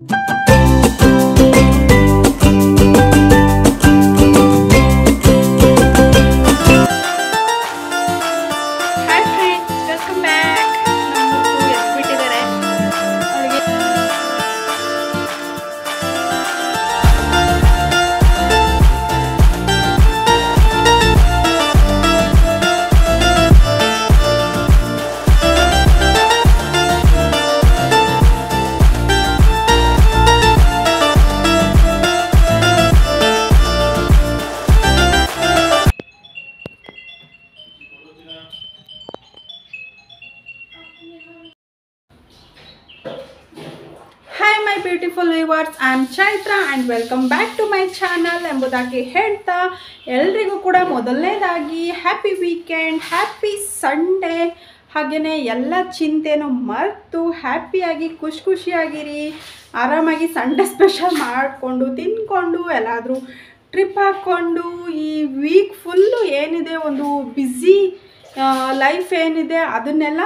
hi friends welcome back ನಮ್ಮ ಎದ್ಬಿಟ್ಟಿದ್ದಾರೆ ಅವಳಿಗೆ hi my beautiful viewers I am Chaitra and welcome back to my channel ಎಂಬುದಾಗಿ ಹೇಳ್ತಾ ಎಲ್ರಿಗೂ ಕೂಡ ಮೊದಲನೇದಾಗಿ ಹ್ಯಾಪಿ ವೀಕೆಂಡ್ ಹ್ಯಾಪಿ ಸಂಡೇ ಹಾಗೆಯೇ ಎಲ್ಲ ಚಿಂತೆನೂ ಮರೆತು ಹ್ಯಾಪಿಯಾಗಿ ಖುಷಿ ಖುಷಿಯಾಗಿರಿ ಆರಾಮಾಗಿ ಸಂಡೇ ಸ್ಪೆಷಲ್ ಮಾಡಿಕೊಂಡು ತಿನ್ಕೊಂಡು ಎಲ್ಲಾದರೂ ಟ್ರಿಪ್ ಹಾಕ್ಕೊಂಡು ಈ ವೀಕ್ ಫುಲ್ಲು ಏನಿದೆ ಒಂದು ಬ್ಯುಸಿ ಲೈಫ್ ಏನಿದೆ ಅದನ್ನೆಲ್ಲ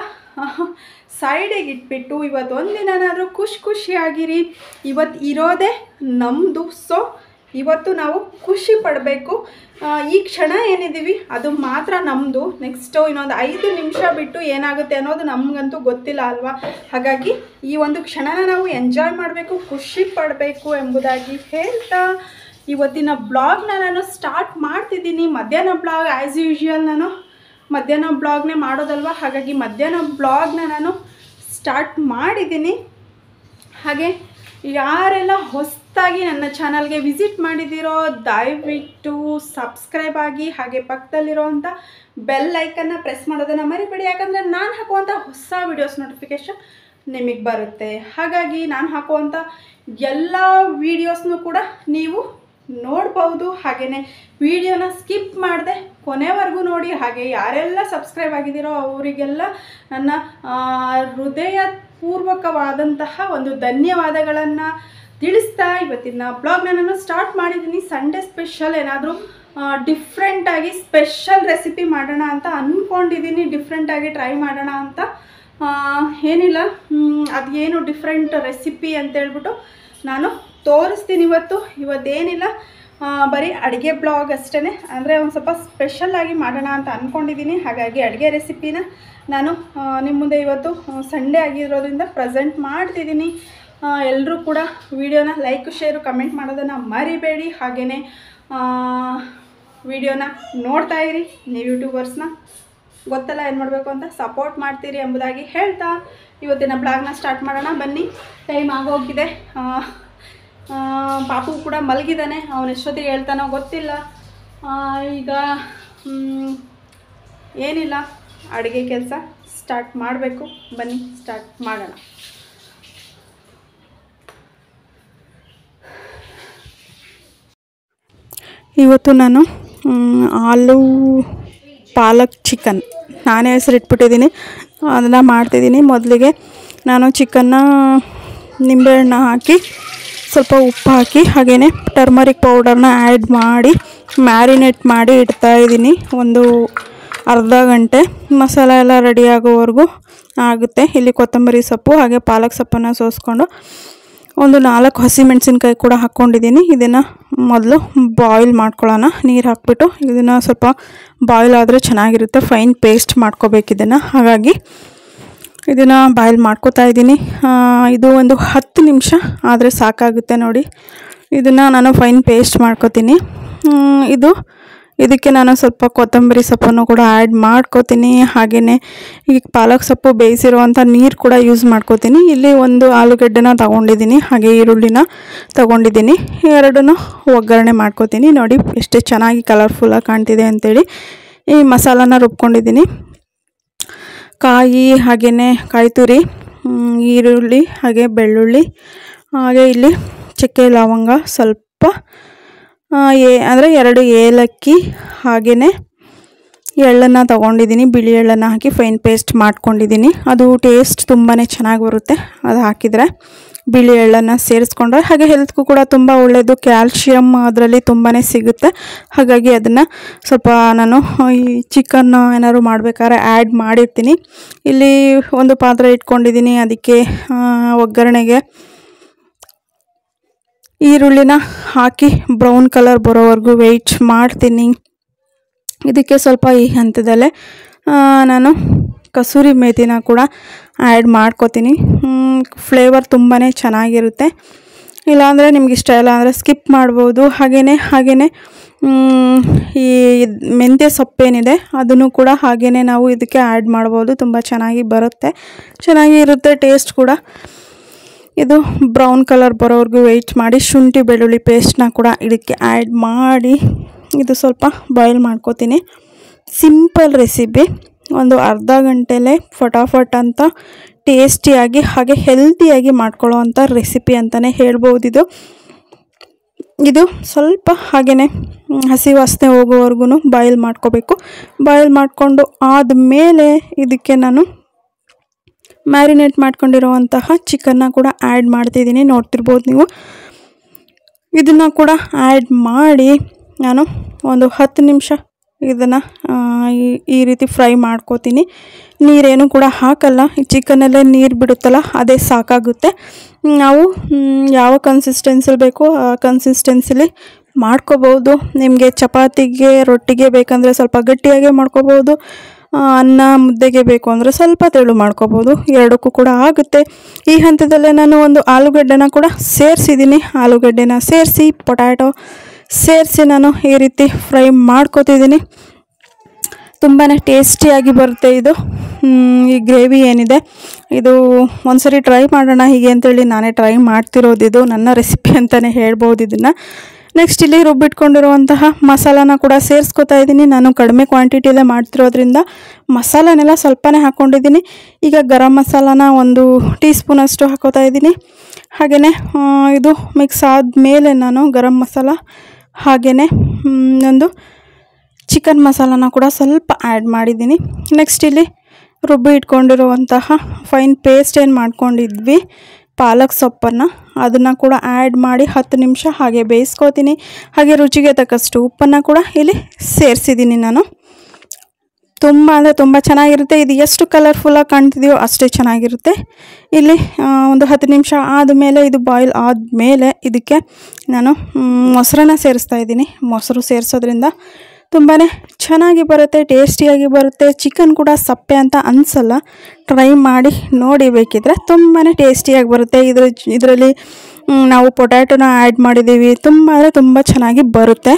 ಸೈಡಿಗೆ ಇಟ್ಬಿಟ್ಟು ಇವತ್ತು ಒಂದಿನಾದರೂ ಖುಷಿ ಖುಷಿಯಾಗಿರಿ ಇವತ್ತು ಇರೋದೇ ನಮ್ಮದು ಸೊ ಇವತ್ತು ನಾವು ಖುಷಿ ಪಡಬೇಕು ಈ ಕ್ಷಣ ಏನಿದ್ದೀವಿ ಅದು ಮಾತ್ರ ನಮ್ಮದು ನೆಕ್ಸ್ಟು ಇನ್ನೊಂದು ಐದು ನಿಮಿಷ ಬಿಟ್ಟು ಏನಾಗುತ್ತೆ ಅನ್ನೋದು ನಮಗಂತೂ ಗೊತ್ತಿಲ್ಲ ಅಲ್ವಾ ಹಾಗಾಗಿ ಈ ಒಂದು ಕ್ಷಣನ ನಾವು ಎಂಜಾಯ್ ಮಾಡಬೇಕು ಖುಷಿ ಪಡಬೇಕು ಎಂಬುದಾಗಿ ಹೇಳ್ತಾ ಇವತ್ತಿನ ಬ್ಲಾಗ್ನ ನಾನು ಸ್ಟಾರ್ಟ್ ಮಾಡ್ತಿದ್ದೀನಿ ಮಧ್ಯಾಹ್ನ ಬ್ಲಾಗ್ ಆ್ಯಸ್ ಯೂಶ್ವಲ್ ನಾನು ಮಧ್ಯಾಹ್ನ ಬ್ಲಾಗ್ನೇ ಮಾಡೋದಲ್ವ ಹಾಗಾಗಿ ಮಧ್ಯಾಹ್ನ ಬ್ಲಾಗ್ನ ನಾನು ಸ್ಟಾರ್ಟ್ ಮಾಡಿದ್ದೀನಿ ಹಾಗೆ ಯಾರೆಲ್ಲ ಹೊಸದಾಗಿ ನನ್ನ ಚಾನಲ್ಗೆ ವಿಸಿಟ್ ಮಾಡಿದ್ದೀರೋ ದಯವಿಟ್ಟು ಸಬ್ಸ್ಕ್ರೈಬ್ ಆಗಿ ಹಾಗೆ ಪಕ್ಕದಲ್ಲಿರೋವಂಥ ಬೆಲ್ ಐಕನ್ನ ಪ್ರೆಸ್ ಮಾಡೋದನ್ನು ಮರಿಬೇಡಿ ಯಾಕಂದರೆ ನಾನು ಹಾಕುವಂಥ ಹೊಸ ವಿಡಿಯೋಸ್ ನೋಟಿಫಿಕೇಷನ್ ನಿಮಗೆ ಬರುತ್ತೆ ಹಾಗಾಗಿ ನಾನು ಹಾಕುವಂಥ ಎಲ್ಲ ವೀಡಿಯೋಸ್ನೂ ಕೂಡ ನೀವು ನೋಡ್ಬೋದು ಹಾಗೆಯೇ ವಿಡಿಯೋನ ಸ್ಕಿಪ್ ಮಾಡದೆ ಕೊನೆವರೆಗೂ ನೋಡಿ ಹಾಗೆ ಯಾರೆಲ್ಲ ಸಬ್ಸ್ಕ್ರೈಬ್ ಆಗಿದ್ದೀರೋ ಅವರಿಗೆಲ್ಲ ನನ್ನ ಆ, ಹೃದಯಪೂರ್ವಕವಾದಂತಹ ಒಂದು ಧನ್ಯವಾದಗಳನ್ನು ತಿಳಿಸ್ತಾ ಇವತ್ತಿನ ಬ್ಲಾಗ್ನ ನಾನು ಸ್ಟಾರ್ಟ್ ಮಾಡಿದ್ದೀನಿ ಸಂಡೇ ಸ್ಪೆಷಲ್ ಏನಾದರೂ ಡಿಫ್ರೆಂಟಾಗಿ ಸ್ಪೆಷಲ್ ರೆಸಿಪಿ ಮಾಡೋಣ ಅಂತ ಅಂದ್ಕೊಂಡಿದ್ದೀನಿ ಡಿಫ್ರೆಂಟಾಗಿ ಟ್ರೈ ಮಾಡೋಣ ಅಂತ ಆ, ಏನಿಲ್ಲ ಮ್, ಅದೇನು ಡಿಫ್ರೆಂಟ್ ರೆಸಿಪಿ ಅಂತೇಳ್ಬಿಟ್ಟು ನಾನು ತೋರಿಸ್ತೀನಿ ಇವತ್ತು ಇವತ್ತೇನಿಲ್ಲ ಆ, ಬರೀ ಅಡುಗೆ ಬ್ಲಾಗ್ ಅಷ್ಟೇ ಅಂದರೆ ಒಂದು ಸ್ವಲ್ಪ ಸ್ಪೆಷಲ್ಲಾಗಿ ಮಾಡೋಣ ಅಂತ ಅಂದ್ಕೊಂಡಿದ್ದೀನಿ ಹಾಗಾಗಿ ಅಡುಗೆ ರೆಸಿಪಿನ ನಾನು ಆ, ನಿಮ್ಮ ಮುಂದೆ ಇವತ್ತು ಸಂಡೇ ಆಗಿರೋದ್ರಿಂದ ಪ್ರೆಸೆಂಟ್ ಮಾಡ್ತಿದ್ದೀನಿ ಎಲ್ಲರೂ ಕೂಡ ವಿಡಿಯೋನ ಲೈಕ್ ಶೇರು ಕಮೆಂಟ್ ಮಾಡೋದನ್ನು ಮರಿಬೇಡಿ ಹಾಗೆಯೇ ವಿಡಿಯೋನ ನೋಡ್ತಾ ಇರಿ ನೀವು ಯೂಟ್ಯೂಬರ್ಸ್ನ ಗೊತ್ತಲ್ಲ ಏನು ಮಾಡಬೇಕು ಅಂತ ಸಪೋರ್ಟ್ ಮಾಡ್ತೀರಿ ಎಂಬುದಾಗಿ ಹೇಳ್ತಾ ಇವತ್ತಿನ ಬ್ಲಾಗ್ನ ಸ್ಟಾರ್ಟ್ ಮಾಡೋಣ ಬನ್ನಿ ಟೈಮ್ ಆಗೋಗಿದೆ ಆ, ಆ, ಪಾಪು ಕೂಡ ಮಲಗಿದ್ದಾನೆ ಅವನು ಎಷ್ಟೊತ್ತಿಗೆ ಹೇಳ್ತಾನೋ ಗೊತ್ತಿಲ್ಲ ಆ, ಈಗ ಮ್, ಏನಿಲ್ಲ ಅಡುಗೆ ಕೆಲಸ ಸ್ಟಾರ್ಟ್ ಮಾಡಬೇಕು ಬನ್ನಿ ಸ್ಟಾರ್ಟ್ ಮಾಡೋಣ ಇವತ್ತು ನಾನು ಮ್, ಆಲೂ ಪಾಲಕ್ ಚಿಕನ್ ನಾನೇ ಹೆಸರು ಇಟ್ಬಿಟ್ಟಿದ್ದೀನಿ ಅದನ್ನು ಮಾಡ್ತಿದ್ದೀನಿ ಮೊದಲಿಗೆ ನಾನು ಚಿಕನ್ನ ನಿಂಬೆಹಣ್ಣು ಹಾಕಿ ಸ್ವಲ್ಪ ಉಪ್ಪು ಹಾಕಿ ಹಾಗೆಯೇ ಟರ್ಮರಿಕ್ ಪೌಡರ್ನ ಆ್ಯಡ್ ಮಾಡಿ ಮ್ಯಾರಿನೇಟ್ ಮಾಡಿ ಇಡ್ತಾ ಇದ್ದೀನಿ ಒಂದು ಅರ್ಧ ಗಂಟೆ ಮಸಾಲೆ ಎಲ್ಲ ರೆಡಿ ಆಗೋವರೆಗೂ ಆಗುತ್ತೆ ಇಲ್ಲಿ ಕೊತ್ತಂಬರಿ ಸೊಪ್ಪು ಹಾಗೆ ಪಾಲಕ್ ಸೊಪ್ಪನ್ನು ಸೋಸ್ಕೊಂಡು ಒಂದು ನಾಲ್ಕು ಹಸಿಮೆಣಸಿನ್ಕಾಯಿ ಕೂಡ ಹಾಕ್ಕೊಂಡಿದ್ದೀನಿ ಇದನ್ನು ಮೊದಲು ಬಾಯ್ಲ್ ಮಾಡ್ಕೊಳ್ಳೋಣ ನೀರು ಹಾಕ್ಬಿಟ್ಟು ಇದನ್ನು ಸ್ವಲ್ಪ ಬಾಯ್ಲ್ ಆದರೆ ಚೆನ್ನಾಗಿರುತ್ತೆ ಫೈನ್ ಪೇಸ್ಟ್ ಮಾಡ್ಕೋಬೇಕು ಇದನ್ನು ಹಾಗಾಗಿ ಇದನ್ನು ಬಾಯ್ಲ್ ಮಾಡ್ಕೋತಾ ಇದ್ದೀನಿ ಆ, ಇದು ಒಂದು ಹತ್ತು ನಿಮಿಷ ಆದರೆ ಸಾಕಾಗುತ್ತೆ ನೋಡಿ ಇದನ್ನು ನಾನು ಫೈನ್ ಪೇಸ್ಟ್ ಮಾಡ್ಕೋತೀನಿ ಹ್ಮ್, ಇದು ಇದಕ್ಕೆ ನಾನು ಸ್ವಲ್ಪ ಕೊತ್ತಂಬರಿ ಸೊಪ್ಪನ್ನು ಕೂಡ ಆ್ಯಡ್ ಮಾಡ್ಕೋತೀನಿ ಹಾಗೆಯೇ ಈಗ ಪಾಲಕ್ ಸೊಪ್ಪು ಬೇಯಿಸಿರುವಂಥ ನೀರು ಕೂಡ ಯೂಸ್ ಮಾಡ್ಕೋತೀನಿ ಇಲ್ಲಿ ಒಂದು ಆಲೂಗಡ್ಡೆನ ತಗೊಂಡಿದ್ದೀನಿ ಹಾಗೆ ಈರುಳ್ಳಿನ ತಗೊಂಡಿದ್ದೀನಿ ಎರಡನ್ನೂ ಒಗ್ಗರಣೆ ಮಾಡ್ಕೋತೀನಿ ನೋಡಿ ಎಷ್ಟು ಚೆನ್ನಾಗಿ ಕಲರ್ಫುಲ್ಲಾಗಿ ಕಾಣ್ತಿದೆ ಅಂತೇಳಿ ಈ ಮಸಾಲಾನ ರುಬ್ಕೊಂಡಿದ್ದೀನಿ ಕಾಯಿ ಹಾಗೆಯೇ ಕಾಯಿ ತುರಿ ಮ್, ಈರುಳ್ಳಿ ಹಾಗೆ ಬೆಳ್ಳುಳ್ಳಿ ಹಾಗೆ ಇಲ್ಲಿ ಚಕ್ಕೆ ಲವಂಗ ಸ್ವಲ್ಪ ಆ, ಏ ಅಂದರೆ ಎರಡು ಏಲಕ್ಕಿ ಹಾಗೆಯೇ ಎಳ್ಳನ್ನು ತೊಗೊಂಡಿದ್ದೀನಿ ಬಿಳಿ ಎಳ್ಳನ್ನು ಹಾಕಿ ಫೈನ್ ಪೇಸ್ಟ್ ಮಾಡ್ಕೊಂಡಿದ್ದೀನಿ ಅದು ಟೇಸ್ಟ್ ತುಂಬಾ ಚೆನ್ನಾಗಿ ಬರುತ್ತೆ ಅದು ಹಾಕಿದರೆ ಬಿಳಿ ಎಳ್ಳನ್ನು ಸೇರಿಸ್ಕೊಂಡ್ರೆ ಹಾಗೆ ಹೆಲ್ತ್ಗೂ ಕೂಡ ತುಂಬ ಒಳ್ಳೆಯದು ಕ್ಯಾಲ್ಶಿಯಮ್ ಅದರಲ್ಲಿ ತುಂಬಾ ಸಿಗುತ್ತೆ ಹಾಗಾಗಿ ಅದನ್ನು ಸ್ವಲ್ಪ ನಾನು ಈ ಚಿಕನ್ ಏನಾದ್ರು ಮಾಡಬೇಕಾದ್ರೆ ಆ್ಯಡ್ ಮಾಡಿರ್ತೀನಿ ಇಲ್ಲಿ ಒಂದು ಪಾತ್ರೆ ಇಟ್ಕೊಂಡಿದ್ದೀನಿ ಅದಕ್ಕೆ ಆ, ಒಗ್ಗರಣೆಗೆ ಈರುಳ್ಳಿನ ಹಾಕಿ ಬ್ರೌನ್ ಕಲರ್ ಬರೋವರೆಗೂ ವೆಯ್ಟ್ ಮಾಡ್ತೀನಿ ಇದಕ್ಕೆ ಸ್ವಲ್ಪ ಈ ಹಂತದಲ್ಲೇ ಆ, ನಾನು ಕಸೂರಿ ಮೇಥಿನ ಕೂಡ ಆ್ಯಡ್ ಮಾಡ್ಕೋತೀನಿ ಫ್ಲೇವರ್ ತುಂಬಾ ಚೆನ್ನಾಗಿರುತ್ತೆ ಇಲ್ಲಾಂದರೆ ನಿಮ್ಗೆ ಇಷ್ಟ ಇಲ್ಲ ಅಂದರೆ ಸ್ಕಿಪ್ ಮಾಡ್ಬೋದು ಹಾಗೆಯೇ ಹಾಗೆಯೇ ಈ ಇದ್- ಮೆಂತ್ಯ ಸೊಪ್ಪೇನಿದೆ ಅದನ್ನು ಕೂಡ ಹಾಗೆಯೇ ನಾವು ಇದಕ್ಕೆ ಆ್ಯಡ್ ಮಾಡ್ಬೋದು ತುಂಬ ಚೆನ್ನಾಗಿ ಬರುತ್ತೆ ಚೆನ್ನಾಗಿ ಇರುತ್ತೆ ಟೇಸ್ಟ್ ಕೂಡ ಇದು ಬ್ರೌನ್ ಕಲರ್ ಬರೋವರೆಗೂ ವೆಯ್ಟ್ ಮಾಡಿ ಶುಂಠಿ ಬೆಳ್ಳುಳ್ಳಿ ಪೇಸ್ಟ್ನ ಕೂಡ ಇದಕ್ಕೆ ಆ್ಯಡ್ ಮಾಡಿ ಇದು ಸ್ವಲ್ಪ ಬಾಯ್ಲ್ ಮಾಡ್ಕೋತೀನಿ ಸಿಂಪಲ್ ರೆಸಿಪಿ ಒಂದು ಅರ್ಧ ಗಂಟೆಲೇ ಫಟಾಫಟ್ ಅಂತ ಟೇಸ್ಟಿಯಾಗಿ ಹಾಗೆ ಹೆಲ್ತಿಯಾಗಿ ಮಾಡ್ಕೊಳ್ಳೋ ಅಂಥ ರೆಸಿಪಿ ಅಂತಲೇ ಹೇಳ್ಬೋದು ಇದು ಇದು ಸ್ವಲ್ಪ ಹಾಗೆಯೇ ಹಸಿ ವಾಸನೆ ಹೋಗೋವರೆಗೂ ಬಾಯ್ಲ್ ಮಾಡ್ಕೋಬೇಕು ಬಾಯ್ಲ್ ಮಾಡಿಕೊಂಡು ಆದಮೇಲೆ ಇದಕ್ಕೆ ನಾನು ಮ್ಯಾರಿನೇಟ್ ಮಾಡ್ಕೊಂಡಿರುವಂತಹ ಚಿಕನ್ನ ಕೂಡ ಆ್ಯಡ್ ಮಾಡ್ತಿದ್ದೀನಿ ನೋಡ್ತಿರ್ಬೋದು ನೀವು ಇದನ್ನು ಕೂಡ ಆ್ಯಡ್ ಮಾಡಿ ನಾನು ಒಂದು ಹತ್ತು ನಿಮಿಷ ಇದನ್ನು ಈ ರೀತಿ ಫ್ರೈ ಮಾಡ್ಕೋತೀನಿ ನೀರೇನು ಕೂಡ ಹಾಕಲ್ಲ ಈ ಚಿಕನಲ್ಲೇ ನೀರು ಬಿಡುತ್ತಲ್ಲ ಅದೇ ಸಾಕಾಗುತ್ತೆ ನಾವು ಮ್, ಯಾವ ಕನ್ಸಿಸ್ಟೆನ್ಸಿಲಿ ಬೇಕೋ ಆ ಕನ್ಸಿಸ್ಟೆನ್ಸಿಲಿ ಮಾಡ್ಕೋಬೋದು ನಿಮಗೆ ಚಪಾತಿಗೆ ರೊಟ್ಟಿಗೆ ಬೇಕಂದರೆ ಸ್ವಲ್ಪ ಗಟ್ಟಿಯಾಗೆ ಮಾಡ್ಕೋಬೋದು ಆ, ಅನ್ನ ಮುದ್ದೆಗೆ ಬೇಕು ಅಂದರೆ ಸ್ವಲ್ಪ ತೆಳು ಮಾಡ್ಕೋಬೋದು ಎರಡಕ್ಕೂ ಕೂಡ ಆಗುತ್ತೆ ಈ ಹಂತದಲ್ಲೇ ನಾನು ಒಂದು ಆಲೂಗಡ್ಡೆನ ಕೂಡ ಸೇರಿಸಿದ್ದೀನಿ ಆಲೂಗಡ್ಡೆನ ಸೇರಿಸಿ ಪೊಟ್ಯಾಟೊ ಸೇರಿಸಿ ನಾನು ಈ ರೀತಿ ಫ್ರೈ ಮಾಡ್ಕೋತಿದ್ದೀನಿ ತುಂಬಾ ಟೇಸ್ಟಿಯಾಗಿ ಬರುತ್ತೆ ಇದು ಹ್ಮ್, ಈ ಗ್ರೇವಿ ಏನಿದೆ ಇದು ಒಂದ್ಸರಿ ಟ್ರೈ ಮಾಡೋಣ ಹೀಗೆ ಅಂತೇಳಿ ನಾನೇ ಟ್ರೈ ಮಾಡ್ತಿರೋದಿದು ನನ್ನ ರೆಸಿಪಿ ಅಂತಲೇ ಹೇಳ್ಬೋದು ಇದನ್ನು ನೆಕ್ಸ್ಟ್ ಇಲ್ಲಿ ರುಬ್ಬಿಟ್ಕೊಂಡಿರುವಂತಹ ಮಸಾಲಾನ ಕೂಡ ಸೇರಿಸ್ಕೊತಾ ಇದ್ದೀನಿ ನಾನು ಕಡಿಮೆ ಕ್ವಾಂಟಿಟಿಯಲ್ಲೇ ಮಾಡ್ತಿರೋದ್ರಿಂದ ಮಸಾಲನೆಲ್ಲ ಸ್ವಲ್ಪನೇ ಹಾಕ್ಕೊಂಡಿದ್ದೀನಿ ಈಗ ಗರಂ ಮಸಾಲಾನ ಒಂದು ಟೀ ಸ್ಪೂನಷ್ಟು ಹಾಕೋತಾ ಇದ್ದೀನಿ ಹಾಗೆಯೇ ಇದು ಮಿಕ್ಸ್ ಆದಮೇಲೆ ನಾನು ಗರಂ ಮಸಾಲ ಹಾಗೆಯೇ ಒಂದು ಚಿಕನ್ ಮಸಾಲಾನ ಕೂಡ ಸ್ವಲ್ಪ ಆ್ಯಡ್ ಮಾಡಿದ್ದೀನಿ ನೆಕ್ಸ್ಟ್ ಇಲ್ಲಿ ರುಬ್ಬಿ ಇಟ್ಕೊಂಡಿರುವಂತಹ ಫೈನ್ ಪೇಸ್ಟ್ ಏನು ಮಾಡ್ಕೊಂಡಿದ್ವಿ ಪಾಲಕ್ ಸೊಪ್ಪನ್ನು ಅದನ್ನು ಕೂಡ ಆ್ಯಡ್ ಮಾಡಿ ಹತ್ತು ನಿಮಿಷ ಹಾಗೆ ಬೇಯಿಸ್ಕೋತೀನಿ ಹಾಗೆ ರುಚಿಗೆ ತಕ್ಕಷ್ಟು ಉಪ್ಪನ್ನು ಕೂಡ ಇಲ್ಲಿ ಸೇರಿಸಿದ್ದೀನಿ ನಾನು ತುಂಬ ಅಂದರೆ ತುಂಬ ಚೆನ್ನಾಗಿರುತ್ತೆ ಇದು ಎಷ್ಟು ಕಲರ್ಫುಲ್ಲಾಗಿ ಕಾಣ್ತಿದೆಯೋ ಅಷ್ಟೇ ಚೆನ್ನಾಗಿರುತ್ತೆ ಇಲ್ಲಿ ಆ, ಒಂದು ಹತ್ತು ನಿಮಿಷ ಆದಮೇಲೆ ಇದು ಬಾಯ್ಲ್ ಆದಮೇಲೆ ಇದಕ್ಕೆ ನಾನು ಮ್, ಮೊಸರನ್ನ ಸೇರಿಸ್ತಾ ಇದ್ದೀನಿ ಮೊಸರು ಸೇರಿಸೋದ್ರಿಂದ ತುಂಬಾ ಚೆನ್ನಾಗಿ ಬರುತ್ತೆ ಟೇಸ್ಟಿಯಾಗಿ ಬರುತ್ತೆ ಚಿಕನ್ ಕೂಡ ಸಪ್ಪೆ ಅಂತ ಅನಿಸಲ್ಲ ಟ್ರೈ ಮಾಡಿ ನೋಡಿ ಬೇಕಿದ್ರೆ ತುಂಬಾ ಟೇಸ್ಟಿಯಾಗಿ ಬರುತ್ತೆ ಇದ್ರ ಇದರಲ್ಲಿ ನಾವು ಪೊಟ್ಯಾಟೊನ ಆ್ಯಡ್ ಮಾಡಿದ್ದೀವಿ ತುಂಬ ಅಂದರೆ ತುಂಬ ಚೆನ್ನಾಗಿ ಬರುತ್ತೆ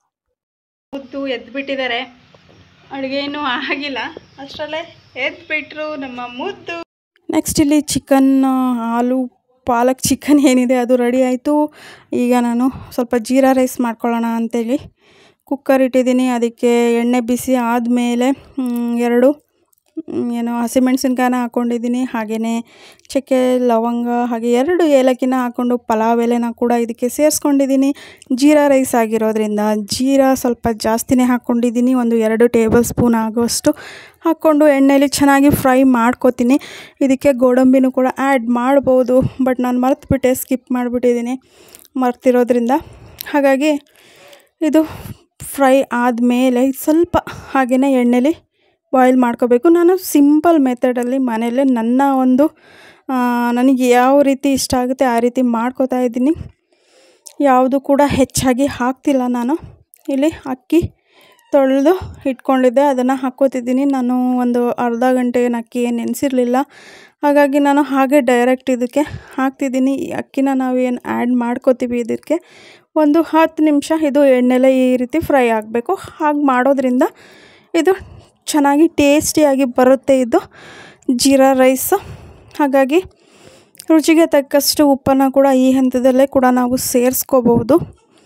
ಮುದ್ದು ಎದ್ಬಿಟ್ಟಿದ್ದಾರೆ ಅಡುಗೆ ಇನ್ನೂ ಆಗಿಲ್ಲ ಅಷ್ಟರಲ್ಲೇ ಎದ್ಬಿಟ್ರು ನಮ್ಮ ಮುದ್ದು ನೆಕ್ಸ್ಟ್ ಇಲ್ಲಿ ಚಿಕನ್ ಆಲೂ ಪಾಲಕ್ ಚಿಕನ್ ಏನಿದೆ ಅದು ರೆಡಿ ಆಯಿತು ಈಗ ನಾನು ಸ್ವಲ್ಪ ಜೀರಾ ರೈಸ್ ಮಾಡ್ಕೊಳ್ಳೋಣ ಅಂತೇಳಿ ಕುಕ್ಕರ್ ಇಟ್ಟಿದ್ದೀನಿ ಅದಕ್ಕೆ ಎಣ್ಣೆ ಬಿಸಿ ಆದಮೇಲೆ ಎರಡು ಮ್, ಏನು ಹಸಿಮೆಣ್ಸಿನ್ಕಾಯನ್ನ ಹಾಕ್ಕೊಂಡಿದ್ದೀನಿ ಹಾಗೆಯೇ ಚಕ್ಕೆ ಲವಂಗ ಹಾಗೆ ಎರಡು ಏಲಕ್ಕಿನ ಹಾಕ್ಕೊಂಡು ಪಲಾವ್ ಎಲೆನ ಕೂಡ ಇದಕ್ಕೆ ಸೇರಿಸ್ಕೊಂಡಿದ್ದೀನಿ ಜೀರಾ ರೈಸ್ ಆಗಿರೋದ್ರಿಂದ ಜೀರಾ ಸ್ವಲ್ಪ ಜಾಸ್ತಿನೇ ಹಾಕ್ಕೊಂಡಿದ್ದೀನಿ ಒಂದು ಎರಡು ಟೇಬಲ್ ಸ್ಪೂನ್ ಆಗೋಷ್ಟು ಹಾಕ್ಕೊಂಡು ಎಣ್ಣೆಲಿ ಚೆನ್ನಾಗಿ ಫ್ರೈ ಮಾಡ್ಕೊತೀನಿ ಇದಕ್ಕೆ ಗೋಡಂಬಿನೂ ಕೂಡ ಆ್ಯಡ್ ಮಾಡ್ಬೋದು ಬಟ್ ನಾನು ಮರ್ತುಬಿಟ್ಟೆ ಸ್ಕಿಪ್ ಮಾಡಿಬಿಟ್ಟಿದ್ದೀನಿ ಮರ್ತಿರೋದ್ರಿಂದ ಹಾಗಾಗಿ ಇದು ಫ್ರೈ ಆದಮೇಲೆ ಸ್ವಲ್ಪ ಹಾಗೆಯೇ ಎಣ್ಣೆಲಿ ಬಾಯ್ಲ್ ಮಾಡ್ಕೋಬೇಕು ನಾನು ಸಿಂಪಲ್ ಮೆಥಡಲ್ಲಿ ಮನೆಯಲ್ಲೇ ನನ್ನ ಒಂದು ಆ, ನನಗೆ ಯಾವ ರೀತಿ ಇಷ್ಟ ಆಗುತ್ತೆ ಆ ರೀತಿ ಮಾಡ್ಕೋತಾ ಇದ್ದೀನಿ ಯಾವುದು ಕೂಡ ಹೆಚ್ಚಾಗಿ ಹಾಕ್ತಿಲ್ಲ ನಾನು ಇಲ್ಲಿ ಅಕ್ಕಿ ತೊಳೆದು ಇಟ್ಕೊಂಡಿದ್ದೆ ಅದನ್ನು ಹಾಕ್ಕೋತಿದ್ದೀನಿ ನಾನು ಒಂದು ಅರ್ಧ ಗಂಟೆ ಏನು ಅಕ್ಕಿ ಏನು ನೆನೆಸಿರಲಿಲ್ಲ ಹಾಗಾಗಿ ನಾನು ಹಾಗೆ ಡೈರೆಕ್ಟ್ ಇದಕ್ಕೆ ಹಾಕ್ತಿದ್ದೀನಿ ಈ ಅಕ್ಕಿನ ನಾವು ಏನು ಆ್ಯಡ್ ಮಾಡ್ಕೋತೀವಿ ಇದಕ್ಕೆ ಒಂದು ಹತ್ತು ನಿಮಿಷ ಇದು ಎಣ್ಣೆಲೆ ಈ ರೀತಿ ಫ್ರೈ ಆಗಬೇಕು ಹಾಗೆ ಮಾಡೋದ್ರಿಂದ ಇದು ಚೆನ್ನಾಗಿ ಟೇಸ್ಟಿಯಾಗಿ ಬರುತ್ತೆ ಇದು ಜೀರಾ ರೈಸ್ ಹಾಗಾಗಿ ರುಚಿಗೆ ತಕ್ಕಷ್ಟು ಉಪ್ಪನ್ನು ಕೂಡ ಈ ಹಂತದಲ್ಲೇ ಕೂಡ ನಾವು ಸೇರಿಸ್ಕೋಬಹುದು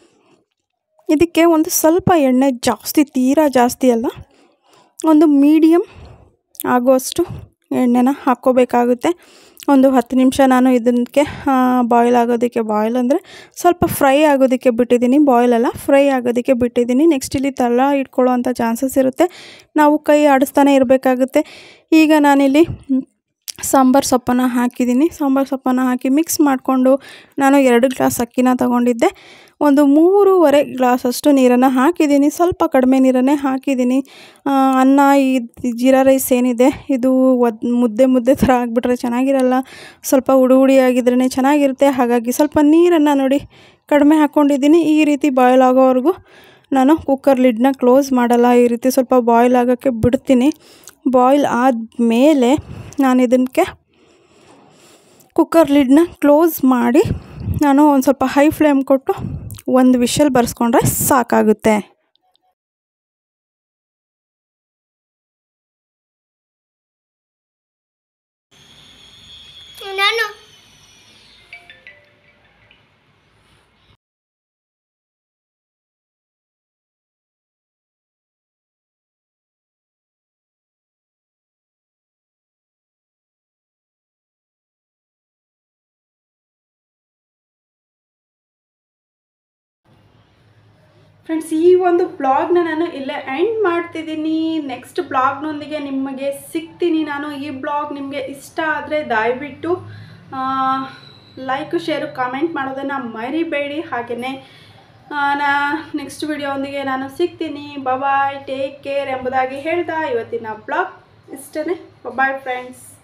ಇದಕ್ಕೆ ಒಂದು ಸ್ವಲ್ಪ ಎಣ್ಣೆ ಜಾಸ್ತಿ ತೀರಾ ಜಾಸ್ತಿ ಅಲ್ಲ ಒಂದು ಮೀಡಿಯಮ್ ಆಗುವಷ್ಟು ಎಣ್ಣೆನ ಹಾಕ್ಕೋಬೇಕಾಗುತ್ತೆ ಒಂದು ಹತ್ತು ನಿಮಿಷ ನಾನು ಇದಕ್ಕೆ ಬಾಯ್ಲ್ ಆಗೋದಕ್ಕೆ ಬಾಯ್ಲ್ ಅಂದರೆ ಸ್ವಲ್ಪ ಫ್ರೈ ಆಗೋದಕ್ಕೆ ಬಿಟ್ಟಿದ್ದೀನಿ ಬಾಯ್ಲ್ ಅಲ್ಲ ಫ್ರೈ ಆಗೋದಕ್ಕೆ ಬಿಟ್ಟಿದ್ದೀನಿ ನೆಕ್ಸ್ಟ್ ಇಲ್ಲಿ ತಳ ಇಟ್ಕೊಳ್ಳೋ ಅಂಥ ಚಾನ್ಸಸ್ ಇರುತ್ತೆ ನಾವು ಕೈ ಆಡಿಸ್ತಾನೆ ಇರಬೇಕಾಗುತ್ತೆ ಈಗ ನಾನಿಲ್ಲಿ ಮ್, ಸಾಂಬಾರು ಸೊಪ್ಪನ್ನು ಹಾಕಿದ್ದೀನಿ ಸಾಂಬಾರು ಸೊಪ್ಪನ್ನು ಹಾಕಿ ಮಿಕ್ಸ್ ಮಾಡಿಕೊಂಡು ನಾನು ಎರಡು ಗ್ಲಾಸ್ ಅಕ್ಕಿನ ತಗೊಂಡಿದ್ದೆ ಒಂದು ಮೂರುವರೆ ಗ್ಲಾಸಷ್ಟು ನೀರನ್ನು ಹಾಕಿದ್ದೀನಿ ಸ್ವಲ್ಪ ಕಡಿಮೆ ನೀರನ್ನೇ ಹಾಕಿದ್ದೀನಿ ಆ, ಅನ್ನ ಈ ಜೀರಾ ರೈಸ್ ಏನಿದೆ ಇದು ಒದ್ ಮುದ್ದೆ ಮುದ್ದೆ ಥರ ಆಗಿಬಿಟ್ರೆ ಚೆನ್ನಾಗಿರಲ್ಲ ಸ್ವಲ್ಪ ಹುಡಿ ಹುಡಿ ಆಗಿದ್ರೇ ಚೆನ್ನಾಗಿರುತ್ತೆ ಹಾಗಾಗಿ ಸ್ವಲ್ಪ ನೀರನ್ನು ನೋಡಿ ಕಡಿಮೆ ಹಾಕ್ಕೊಂಡಿದ್ದೀನಿ ಈ ರೀತಿ ಬಾಯ್ಲ್ ಆಗೋವರೆಗೂ ನಾನು ಕುಕ್ಕರ್ ಲಿಡ್ನ ಕ್ಲೋಸ್ ಮಾಡಲ್ಲ ಈ ರೀತಿ ಸ್ವಲ್ಪ ಬಾಯ್ಲ್ ಆಗೋಕ್ಕೆ ಬಿಡ್ತೀನಿ ಬಾಯ್ಲ್ ಆದಮೇಲೆ ನಾನು ಇದಕ್ಕೆ ಕುಕ್ಕರ್ ಲಿಡ್ನ ಕ್ಲೋಸ್ ಮಾಡಿ ನಾನು ಒಂದು ಸ್ವಲ್ಪ ಹೈ ಫ್ಲೇಮ್ ಕೊಟ್ಟು ಒಂದು ವಿಷಲ್ ಬರ್ಸ್ಕೊಂಡ್ರೆ ಸಾಕಾಗುತ್ತೆ ನಾನು ಫ್ರೆಂಡ್ಸ್ ಈ ಒಂದು ಬ್ಲಾಗ್ನ ನಾನು ಇಲ್ಲೇ ಎಂಡ್ ಮಾಡ್ತಿದ್ದೀನಿ ನೆಕ್ಸ್ಟ್ ಬ್ಲಾಗ್ನೊಂದಿಗೆ ನಿಮಗೆ ಸಿಗ್ತೀನಿ ನಾನು ಈ ಬ್ಲಾಗ್ ನಿಮಗೆ ಇಷ್ಟ ಆದರೆ ದಯವಿಟ್ಟು ಲೈಕ್ ಶೇರು ಕಾಮೆಂಟ್ ಮಾಡೋದನ್ನು ಮರಿಬೇಡಿ ಹಾಗೆಯೇ ನಾ ನೆಕ್ಸ್ಟ್ ವಿಡಿಯೋಂದಿಗೆ ನಾನು ಸಿಗ್ತೀನಿ ಬಾಯ್ ಟೇಕ್ ಕೇರ್ ಎಂಬುದಾಗಿ ಹೇಳ್ದ ಇವತ್ತಿನ ಬ್ಲಾಗ್ ಇಷ್ಟೇ ಬಾಯ್ ಫ್ರೆಂಡ್ಸ್